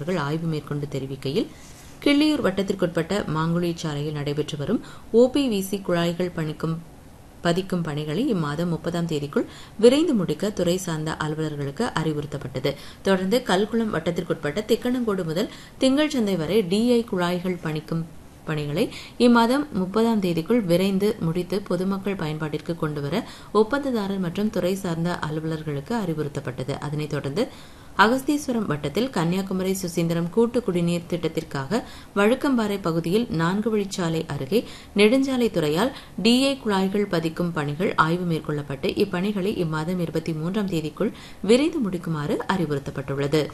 அவர்கள் ஆய்வு மேற்கொண்டு தெரிவிக்கையில் கிள்ளியூர் வட்டத்திற்குட்பட்ட மாங்குழி சாலையில் நடைபெற்று வரும் ஓபிவிசி குழாய்கள் பணிக்கும் பதிக்கும் பணிகளை இம்மாதம் முப்பதாம் தேதிக்குள் விரைந்து முடிக்க துறை சார்ந்த அலுவலர்களுக்கு அறிவுறுத்தப்பட்டது தொடர்ந்து கல்குளம் வட்டத்திற்குட்பட்ட திக்கணங்கோடு முதல் திங்கள் சந்தை வரை டிஐ குழாய்கள் பணிக்கும் பணிகளை இம்மாதம் முப்பதாம் தேதிக்குள் விரைந்து முடித்து பொதுமக்கள் பயன்பாட்டிற்கு கொண்டுவர ஒப்பந்ததாரர் மற்றும் துறை சார்ந்த அலுவலர்களுக்கு அறிவுறுத்தப்பட்டது அதனைத் தொடர்ந்து அகஸ்தீஸ்வரம் வட்டத்தில் கன்னியாகுமரி சுசீந்திரம் கூட்டு குடிநீர் திட்டத்திற்காக வழுக்கம்பாறை பகுதியில் நான்கு வழிச்சாலை அருகே நெடுஞ்சாலை துறையால் டிஏ குழாய்கள் பதிக்கும் பணிகள் ஆய்வு மேற்கொள்ளப்பட்டு இப்பணிகளை இம்மாதம் இருபத்தி மூன்றாம் தேதிக்குள் விரைந்து முடிக்குமாறு அறிவுறுத்தப்பட்டுள்ளது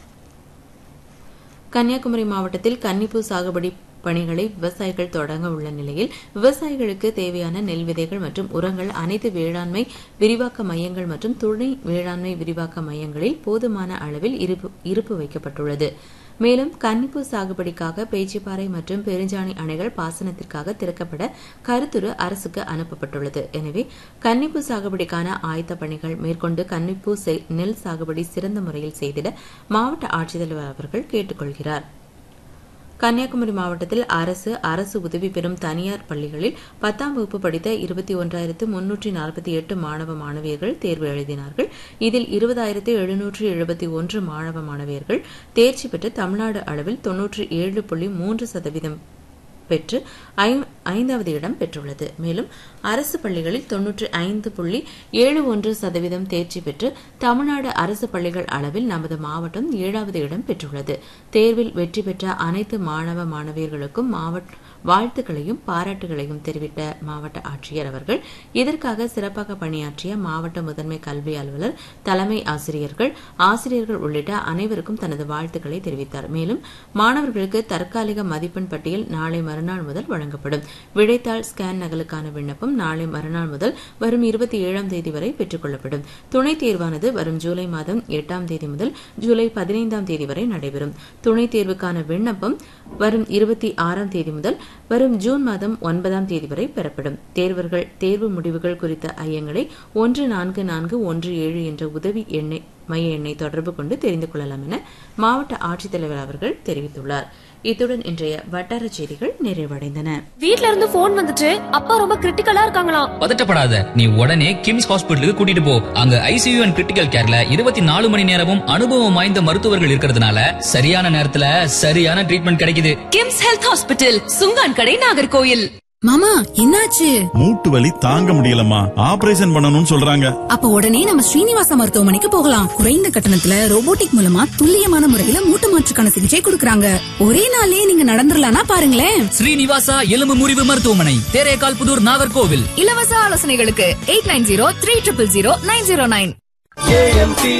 கன்னியாகுமரி மாவட்டத்தில் கன்னிப்பூ சாகுபடி பணிகளை விவசாயிகள் தொடங்க உள்ள நிலையில் விவசாயிகளுக்கு தேவையான நெல் விதைகள் மற்றும் உரங்கள் அனைத்து வேளாண்மை விரிவாக்க மையங்கள் மற்றும் துணை வேளாண்மை விரிவாக்க மையங்களில் போதுமான அளவில் இருப்பு இருப்பு வைக்கப்பட்டுள்ளது மேலும் கன்னிப்பூ சாகுபடிக்காக பேச்சிப்பாறை மற்றும் பெருஞ்சாணி அணைகள் பாசனத்திற்காக திறக்கப்பட கருத்துரு அரசுக்கு அனுப்பப்பட்டுள்ளது எனவே கன்னிப்பூ சாகுபடிக்கான ஆயத்த பணிகள் மேற்கொண்டு கன்னிப்பூ நெல் சாகுபடி சிறந்த முறையில் செய்திட மாவட்ட ஆட்சித்தலைவர் அவர்கள் கேட்டுக் கொள்கிறார் கன்னியாகுமரி மாவட்டத்தில் அரசு அரசு உதவி பெறும் தனியார் பள்ளிகளில் பத்தாம் வகுப்பு படித்த இருபத்தி ஒன்றாயிரத்து முன்னூற்றி நாற்பத்தி எட்டு மாணவ மாணவியர்கள் தேர்வு எழுதினார்கள் இதில் இருபதாயிரத்து எழுநூற்று எழுபத்தி ஒன்று மாணவ மாணவியர்கள் தேர்ச்சி பெற்று தமிழ்நாடு அளவில் தொன்னூற்றி ஏழு புள்ளி மூன்று சதவீதம் பெற்று ஐந்தாவது இடம் பெற்றுள்ளது மேலும் அரசு பள்ளிகளில் தொன்னூற்றி ஐந்து புள்ளி ஏழு ஒன்று சதவீதம் தேர்ச்சி பெற்று தமிழ்நாடு அரசு பள்ளிகள் அளவில் நமது மாவட்டம் ஏழாவது இடம் பெற்றுள்ளது தேர்வில் வெற்றி பெற்ற அனைத்து மாணவ மாணவியர்களுக்கும் மாவட்ட வாழ்த்துக்களையும் பாராட்டுகளையும் தெரிவித்த மாவட்ட ஆட்சியர் அவர்கள் இதற்காக சிறப்பாக பணியாற்றிய மாவட்ட முதன்மை கல்வி அலுவலர் தலைமை ஆசிரியர்கள் ஆசிரியர்கள் உள்ளிட்ட அனைவருக்கும் தனது வாழ்த்துக்களை தெரிவித்தார் மேலும் மாணவர்களுக்கு தற்காலிக மதிப்பெண் பட்டியல் நாளை மறுநாள் முதல் வழங்கப்படும் விடைத்தாள் ஸ்கேன் நகலுக்கான விண்ணப்பம் நாளை மறுநாள் முதல் வரும் இருபத்தி ஏழாம் தேதி வரை பெற்றுக் கொள்ளப்படும் துணைத் தேர்வானது வரும் ஜூலை மாதம் எட்டாம் தேதி முதல் ஜூலை பதினைந்தாம் தேதி வரை நடைபெறும் துணைத் தேர்வுக்கான விண்ணப்பம் வரும் இருபத்தி ஆறாம் தேதி முதல் வரும் ஜூன் மாதம் ஒன்பதாம் தேதி வரை பெறப்படும் தேர்வர்கள் தேர்வு முடிவுகள் குறித்த ஐயங்களை ஒன்று நான்கு நான்கு ஒன்று ஏழு என்ற உதவி எண்ணை மைய எண்ணை தொடர்பு கொண்டு தெரிந்து கொள்ளலாம் என மாவட்ட ஆட்சித்தலைவர் அவர்கள் தெரிவித்துள்ளார் இத்துடன் இன்றைய வட்டார செய்திகள் நிறைவடைந்தன வீட்ல இருந்து போன் வந்துச்சு அப்பா ரொம்ப கிரிட்டிக்கலா இருக்காங்களாம் பதட்டப்படாத நீ உடனே கிம்ஸ் ஹாஸ்பிட்டலுக்கு கூட்டிட்டு போ அங்க ஐசியூ அண்ட் கிரிட்டிக்கல் கேர்ல இருபத்தி நாலு மணி நேரமும் அனுபவம் வாய்ந்த மருத்துவர்கள் இருக்கிறதுனால சரியான நேரத்துல சரியான ட்ரீட்மெண்ட் கிடைக்குது கிம்ஸ் ஹெல்த் ஹாஸ்பிட்டல் சுங்கான் கடை நாகர்கோயில் மாமா என்னாச்சு மூட்டு வலி தாங்க முடியலம்மா ஆபரேஷன் பண்ணணும்னு சொல்றாங்க அப்ப உடனே நம்ம ஸ்ரீனிவாச மருத்துவமனைக்கு போகலாம் குறைந்த கட்டணத்துல ரோபோட்டிக் மூலமா துல்லியமான முறையில மூட்டு மாற்றுக்கான சிகிச்சை கொடுக்கறாங்க ஒரே நாளே நீங்க நடந்துடலாம்னா பாருங்களேன் ஸ்ரீனிவாசா எலும்பு முறிவு மருத்துவமனை தேரேகால் புதூர் நாகர்கோவில் இலவச ஆலோசனைகளுக்கு eight nine zero three triple zero nine zero nine AMP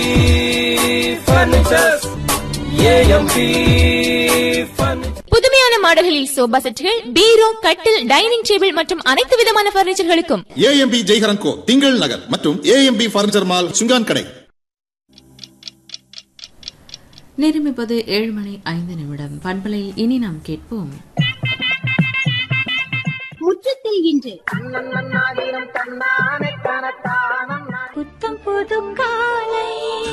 furnitures AMP furniture புதுமையான மாடல்களில் சோபா செட்டுகள் பீரோ கட்டில் டைனிங் டேபிள் மற்றும் அனைத்து விதமான பர்னிச்சர்களுக்கும் ஏஎம்பி ஜெய்ஹரன் கோ திங்கள் நகர் மற்றும் ஏஎம்பி பர்னிச்சர் மால் சுங்கான் கடை நேரம் இப்போது ஏழு மணி ஐந்து நிமிடம் பண்பலையில் இனி நாம் கேட்போம் முற்றத்தில் இன்று புத்தம் புது காலை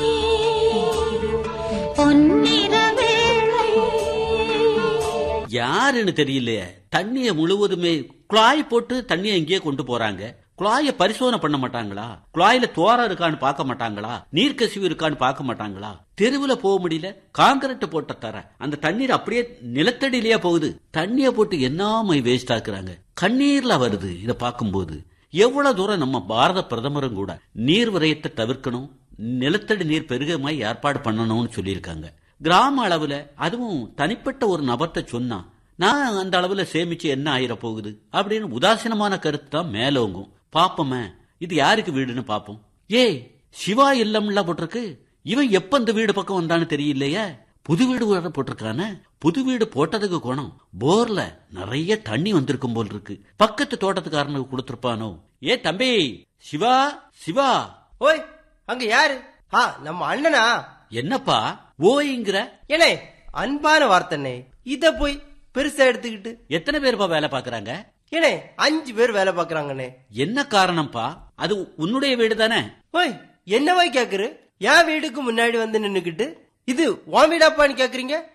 பொன்னிற வேளை யாருன்னு தெரியலையே தண்ணிய முழுவதுமே குழாய் போட்டு தண்ணிய இங்கேயே கொண்டு போறாங்க குழாய பரிசோதனை பண்ண மாட்டாங்களா குழாயில தோரம் இருக்கான்னு பார்க்க மாட்டாங்களா நீர்க்கசிவு இருக்கான்னு பார்க்க மாட்டாங்களா தெருவுல போக முடியல காங்கிரட் போட்ட தர அந்த தண்ணீர் அப்படியே நிலத்தடியிலேயே போகுது தண்ணிய போட்டு என்னாமை வேஸ்ட் ஆக்குறாங்க கண்ணீர்ல வருது இத பார்க்கும்போது எவ்வளவு தூரம் நம்ம பாரத பிரதமரும் கூட நீர் விரயத்தை தவிர்க்கணும் நிலத்தடி நீர் பெருகமாய் ஏற்பாடு பண்ணணும்னு சொல்லியிருக்காங்க கிராம அளவுல அதுவும் தனிப்பட்ட ஒரு நபர்கிட்ட சொன்னா நான் அந்த அளவுல சேமிச்சு என்ன ஆயிர போகுது அப்படின்னு உதாசீனமான கருத்து தான் மேலோங்கும் பாப்போமே இது யாருக்கு வீடுன்னு பாப்போம் ஏய் சிவா இல்லம்ல போட்டிருக்கு இவன் எப்ப இந்த வீடு பக்கம் வந்தான்னு தெரியலையே புது வீடு வேற போட்டிருக்கானே புது வீடு போட்டதுக்கு குணம் போர்ல நிறைய தண்ணி வந்திருக்கும் போல் இருக்கு பக்கத்து தோட்டத்துக்காரனுக்கு கொடுத்திருப்பானோ ஏ தம்பி சிவா சிவா ஓய் அங்க யாரு ஆ நம்ம அண்ணனா என்னப்பா ஓய்ங்கிற ஏனே அன்பான வார்த்தனே இத போய் பெருசா எடுத்துக்கிட்டு எத்தனை பேர்ப்பா வேலை பாக்குறாங்க ஏனே அஞ்சு பேர் வேலை பாக்குறாங்கண்ணே என்ன காரணம்ப்பா அது உன்னுடைய வீடு தானே ஓய் என்னவாய் கேக்குற என் வீடுக்கு முன்னாடி வந்து நின்னுக்கிட்டு இது உன் வீடாப்பான்னு கேக்குறீங்க